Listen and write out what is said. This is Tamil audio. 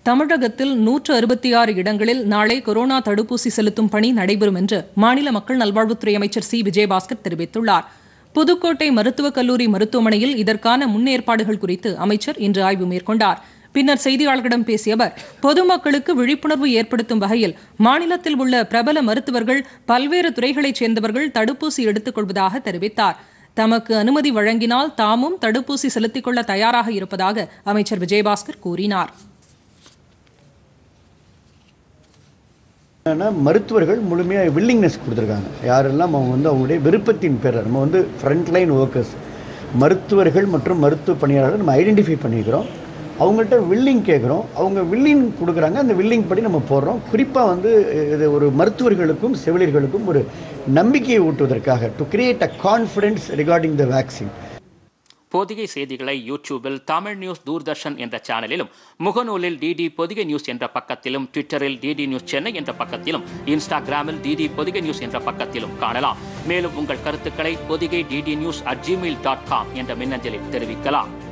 தமிழகத்தில் நூற்று அறுபத்தி ஆறு இடங்களில் நாளை கொரோனா தடுப்பூசி செலுத்தும் பணி நடைபெறும் என்று மாநில மக்கள் நல்வாழ்வுத்துறை அமைச்சர் சி விஜயபாஸ்கர் தெரிவித்துள்ளார் புதுக்கோட்டை மருத்துவக் கல்லூரி மருத்துவமனையில் இதற்கான முன்னேற்பாடுகள் குறித்து அமைச்சர் இன்று ஆய்வு மேற்கொண்டார் பின்னர் செய்தியாளர்களிடம் பேசிய அவர் பொதுமக்களுக்கு விழிப்புணர்வு ஏற்படுத்தும் வகையில் மாநிலத்தில் உள்ள பிரபல மருத்துவர்கள் பல்வேறு துறைகளைச் சேர்ந்தவர்கள் தடுப்பூசி எடுத்துக் கொள்வதாக தெரிவித்தார் தமக்கு அனுமதி வழங்கினால் தாமும் தடுப்பூசி செலுத்திக் கொள்ள தயாராக இருப்பதாக அமைச்சர் விஜயபாஸ்கர் கூறினார் என்னன்னா மருத்துவர்கள் முழுமையாக வில்லிங்னஸ் கொடுத்துருக்காங்க யாரெல்லாம் அவங்க வந்து அவங்களுடைய விருப்பத்தின் பேரில் நம்ம வந்து ஃப்ரண்ட் லைன் ஒர்க்கர்ஸ் மருத்துவர்கள் மற்றும் மருத்துவ பணியாளர்கள் நம்ம ஐடென்டிஃபை பண்ணிக்கிறோம் அவங்கள்ட்ட வில்லிங் கேட்குறோம் அவங்க வில்லிங் கொடுக்குறாங்க அந்த வில்லிங் படி நம்ம போடுறோம் குறிப்பாக வந்து இது ஒரு மருத்துவர்களுக்கும் செவிலியர்களுக்கும் ஒரு நம்பிக்கையை ஊட்டுவதற்காக to create a confidence regarding the vaccine Podhigai செய்திகளை யூடியூபில் தமிழ் நியூஸ் தூர்தர்ஷன் என்ற சேனலிலும் முகநூலில் டிடி பொதிகை நியூஸ் என்ற பக்கத்திலும் ட்விட்டரில் டிடி நியூஸ் சென்னை என்ற பக்கத்திலும் இன்ஸ்டாகிராமில் டிடி பொதிகை நியூஸ் என்ற பக்கத்திலும் காணலாம் மேலும் உங்கள் கருத்துக்களை Podhigai DD news at Gmail dot com என்ற மின்னஞ்சலில் தெரிவிக்கலாம்